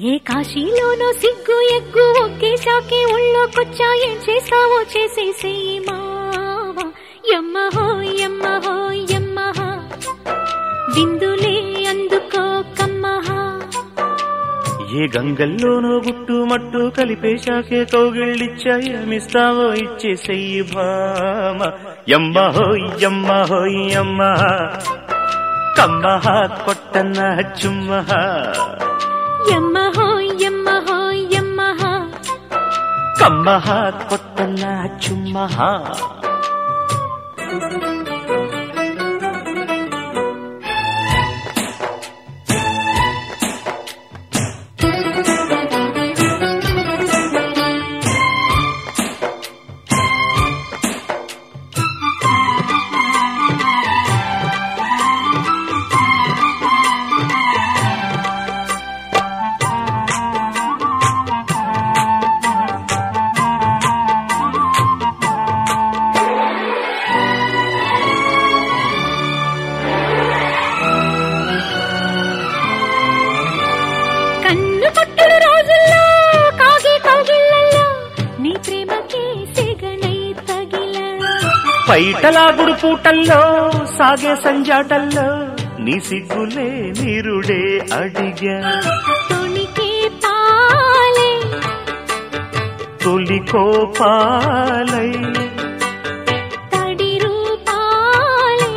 ఏ కాశీలోనో సిగ్గు ఎగ్గు ఒకేసాకే ఒళ్ళోకొచ్చా ఏం చేస్తావో చేసేసేయి మావా యమ్మ హో యమ్మ హో యమ్మ హా. విందులే అందుకో కమ్మహా ఏ గంగల్లోనో గుట్టు మట్టు కలిపేశాకే కౌగిళ్ళిచ్చా ఏమిస్తావో ఇచ్చేసెయ్యి భామ యమ్మ హోయ్ యమ్మ హోయ్ యమ్మ కమ్మహ కొట్టన్న చుమ్మహ యమ్మ హో యమ్మ హో యమ్మ హా. కమ్మహ కొట్టన్న చుమ్మహ కన్ను కొట్టుడు రోజుల్లో కాగే కౌగిళ్ళల్లో నీ ప్రేమకే సెగనై తగిలా పైటలాగుడు పూటల్లో సాగే సంజాటల్లో నీ సిగ్గులే నీరుడే అడిగా తొణికే పాలే తొలి కోపాలై తడి రూపాలే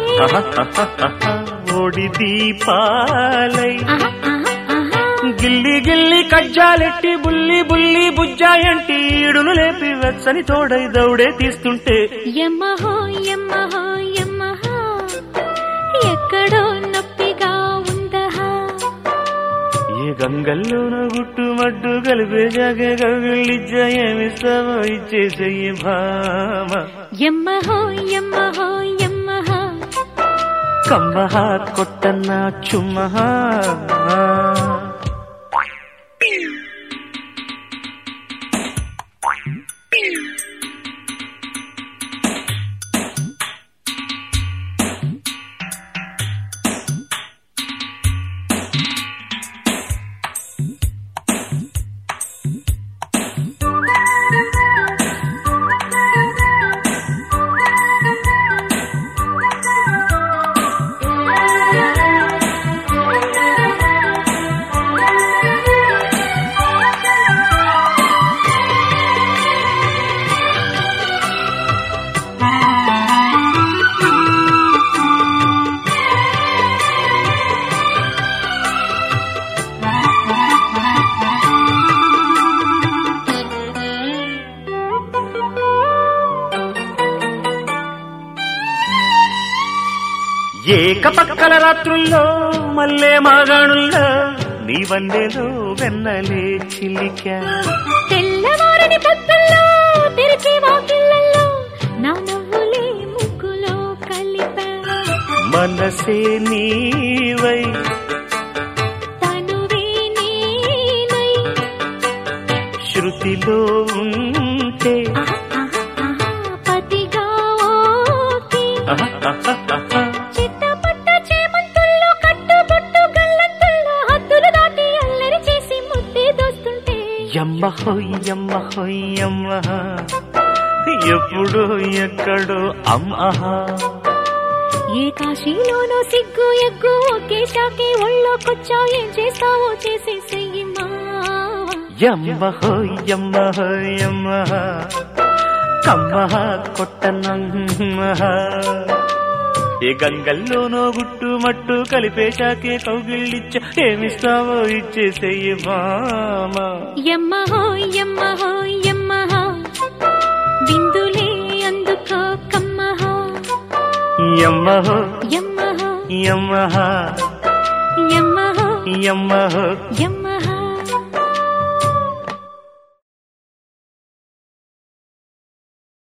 ఓడి దీపాలై ఆహా, ఆహా, ఆహా. గిల్లి గిల్లి కజ్జాలెట్టి బుల్లి బుల్లి బుజ్జాయంటి ఈడును లేపి వెచ్చని తోడై దౌడే తీస్తుంటే యమ్మ హో యమ్మ హో యమ్మ హో. ఎక్కడో నొప్పిగా ఉందహా ఏ గంగల్లోన గుట్టు మడ్డు కలిపే జాగే కవిళ్ళిచ్చ ఏమిస్తావో ఇచ్చేసయ్యి భామ యమ్మ హో యమ్మ హో యమ్మ హో. కమ్మహ కొట్టన్న చుమ్మహ ఏక పక్కల రాత్రుల్లో మల్లె మాగాణుల్లో నీ వన్నెలో వెన్నలే చిల్లికా తెల్లవారని పొద్దుల్లో తెరిచే వాకిళ్ళల్లో నా నవ్వులే ముగ్గులో కలిపా మనసే నీవై తనువే నేనై శృతిలో ఉంటే ఆహా, ఆహా, ఆహా, పతిగా ఓకే చిట్టపట్ట చేమంతుల్లో కట్టుబొట్టు గల్లంతుల్లో హద్దులు దాటి అల్లరి చేసి ముద్దే దోస్తుంటే యమ్మ హోయ్ యమ్మ హోయ్ యమ్మ ఎప్పుడు ఎక్కడో అమ్మహ ఏ కాశీలోనో సిగ్గు ఎగ్గు ఒకే షాకే ఒళ్ళోకొచ్చా ఏం చేస్తావో చేసేసేయి మావా యమ్మ హోయ్ యమ్మ హోయ్ యమ్మ కమ్మహ కొట్టనమ్మహ ఏ గంగల్లోనో గుట్టు మట్టు కలిపేశాకే కౌగిళ్ళిచ్చ ఏమిస్తావో ఇచ్చేసేయి మామ యమ్మ హో యమ్మ హో యమ్మ హో. విందులే అందుకో కమ్మ హో యమ్మ హో యమ్మ హో యమ్మ యమ్మ హో యమ్మ హో యమ్మ